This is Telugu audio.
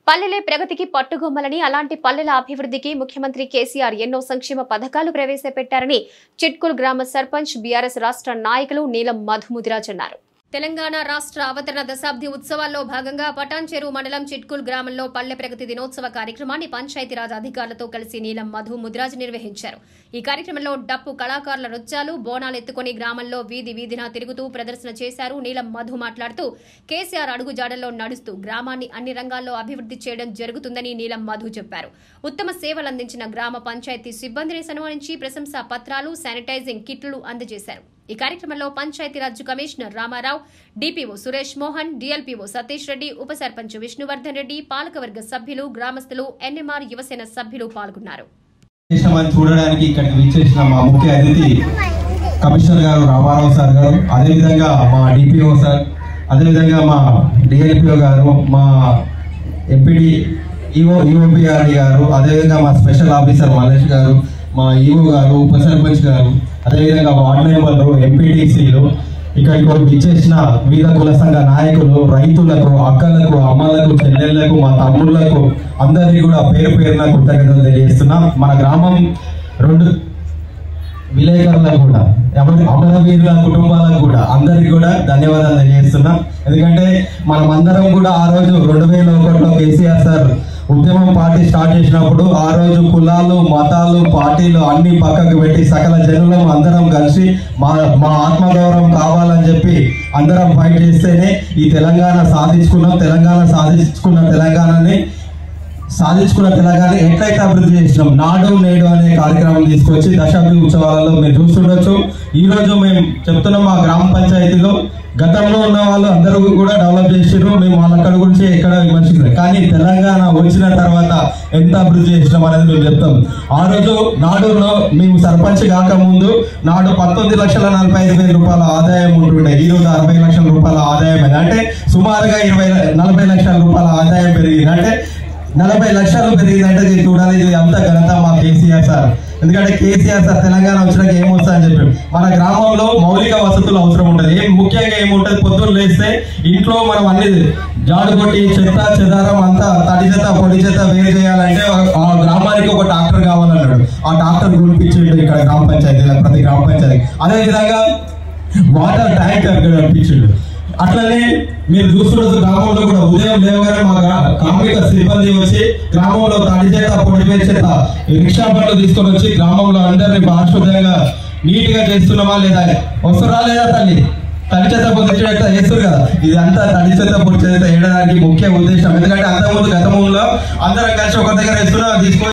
పల్లెలే ప్రగతికి పట్టుగొమ్మలని అలాంటి పల్లెల అభివృద్ధికి ముఖ్యమంత్రి కేసీఆర్ ఎన్నో సంక్షేమ పథకాలు ప్రవేశపెట్టారని చిట్కుల్ గ్రామ సర్పంచ్ బీఆర్ఎస్ రాష్ట్ర నాయకులు నీలం మధుముదిరాజ్ అన్నారు తెలంగాణ రాష్ట్ర అవతరణ దశాబ్ది ఉత్సవాల్లో భాగంగా పటాన్చెరు మండలం చిట్కుల్ గ్రామంలో పల్లె ప్రగతి దినోత్సవ కార్యక్రమాన్ని పంచాయతీరాజ్ అధికారులతో కలిసి నీలం మధు ముదిరాజ్ నిర్వహించారు ఈ కార్యక్రమంలో డప్పు కళాకారుల నృత్యాలు బోనాలు ఎత్తుకొని గ్రామంలో వీధి వీధిన తిరుగుతూ ప్రదర్శన చేశారు నీలం మధు మాట్లాడుతూ కేసీఆర్ అడుగుజాడల్లో నడుస్తూ గ్రామాన్ని అన్ని రంగాల్లో అభివృద్ధి చేయడం జరుగుతుందని నీలం మధు చెప్పారు ఉత్తమ సేవలందించిన గ్రామ పంచాయతీ సిబ్బందిని సన్మానించి ప్రశంసా పత్రాలు శానిటైజింగ్ కిట్లు అందజేశారు ఈ కార్యక్రమంలో Panchayati Raj commissioner Ramarao DPO Suresh Mohan DLPO Satish Reddy ఉప సర్పంచ్ విష్ణువర్ధన్ రెడ్డి పాలకవర్గ సభ్యులు గ్రామస్తులు ఎన్ఎంఆర్ యువసేన సభ్యులు పాల్గొన్నారు చేసినామని చూడడానికి ఇక్కడికి విచ్చేసిన మా ముఖ్య అతిథి కమిషనర్ గారు రామారావు సార్ గారు అదేవిధంగా మా డిపిఓ సార్ అదేవిధంగా మా డిఎల్పిఓ గారు మా ఎంపీడీ ఈఓ ఈఓపిఆర్డి గారు అదేవిధంగా మా స్పెషల్ ఆఫీసర్ మల్లేష్ గారు మా ఈఓ గారు ఉప సర్పంచ్ గారు అదేవిధంగా వార్డు మెంబర్లు ఎంపీటీసీలు ఇక్కడికి విచ్చేసిన వివిధ కుల సంఘ నాయకులు రైతులకు అక్కలకు అమ్మలకు చెల్లెళ్లకు మా తమ్ముళ్లకు అందరికీ కూడా పేరు పేరున కృతజ్ఞతలు తెలియజేస్తున్నాం మన గ్రామం రెండు విలేకరులకు కూడా ఎవరి అమరవీరుల కుటుంబాలకు కూడా అందరికి కూడా ధన్యవాదాలు తెలియజేస్తున్నాం ఎందుకంటే మనం అందరం కూడా ఆ రోజు రెండు వేల ఒకటిలో కేసీఆర్ సార్ ఉద్యమం పార్టీ స్టార్ట్ చేసినప్పుడు ఆ రోజు కులాలు మతాలు పార్టీలు అన్ని పక్కకు పెట్టి సకల జనులం అందరం కలిసి మా మా ఆత్మగౌరవం కావాలని చెప్పి అందరం ఫైట్ చేస్తేనే ఈ తెలంగాణ సాధించుకున్నాం తెలంగాణ సాధించుకున్న తెలంగాణని సాధించుకున్న తెలంగాణ ఎట్లయితే అభివృద్ధి చేసినాం నాడు నేడు అనే కార్యక్రమం తీసుకొచ్చి దశాబ్ది ఉత్సవాలలో మీరు చూస్తుండొచ్చు ఈ రోజు మేము చెప్తున్నాం మా గ్రామ పంచాయతీలో గతంలో ఉన్న వాళ్ళు అందరూ కూడా డెవలప్ చేసారు మేము వాళ్ళ అక్కడ గురించి ఎక్కడ విమర్శించారు కానీ తెలంగాణ వచ్చిన తర్వాత ఎంత అభివృద్ధి చేసినాం అనేది మేము చెప్తాం ఆ రోజు నాడులో మేము సర్పంచ్ కాకముందు నాడు పంతొమ్మిది లక్షల నలభై ఐదు వేల రూపాయల ఆదాయం ఉంటుండే ఈ రోజు అరవై లక్షల రూపాయల ఆదాయం అయింది అంటే సుమారుగా ఇరవై నలభై లక్షల రూపాయల ఆదాయం పెరిగింది అంటే నలభై లక్షలు పెరిగిందంటే ఇది చూడాలి ఇది అంత ఘనత మా కేసీఆర్ సార్ ఎందుకంటే కేసీఆర్ సార్ తెలంగాణ వచ్చినాక ఏమొస్తుందని చెప్పారు మన గ్రామంలో మౌలిక వసతులు అవసరం ఉంటుంది ఏం ముఖ్యంగా ఏముంటది పొద్దున్న లేస్తే ఇంట్లో మనం అన్ని జాడు కొట్టి చెత్త చెదారం అంతా తడి చెత్త పొడి చెత్త వేరు చేయాలంటే ఆ గ్రామానికి ఒక డాక్టర్ కావాలన్నాడు ఆ డాక్టర్ గురిపించిండు ఇక్కడ గ్రామ పంచాయతీ ప్రతి గ్రామ పంచాయతీ అదే విధంగా వాటర్ ట్యాంక్ అక్కడ కనిపించిండు అట్లనే మీరు చూస్తున్న గ్రామంలో కూడా ఉదయం లేవగానే మా గ్రా- కార్మిక సిబ్బంది వచ్చి గ్రామంలో తడి చేత పొడి చేత రిక్షా బండ్లు తీసుకొని వచ్చి గ్రామంలో అందరినీ పారిశుద్ధంగా నీట్ గా చేస్తున్నామా లేదా వస్తురా లేదా తల్లి తడి చేత పొడి చేత చేస్తారు కదా ఇది అంతా తడి చేత పొడి చేత వేయడానికి ముఖ్య ఉద్దేశం ఎందుకంటే అంతకుముందు గతంలో అందరం కలిసి ఒక దగ్గర వేస్తున్నా తీసుకొని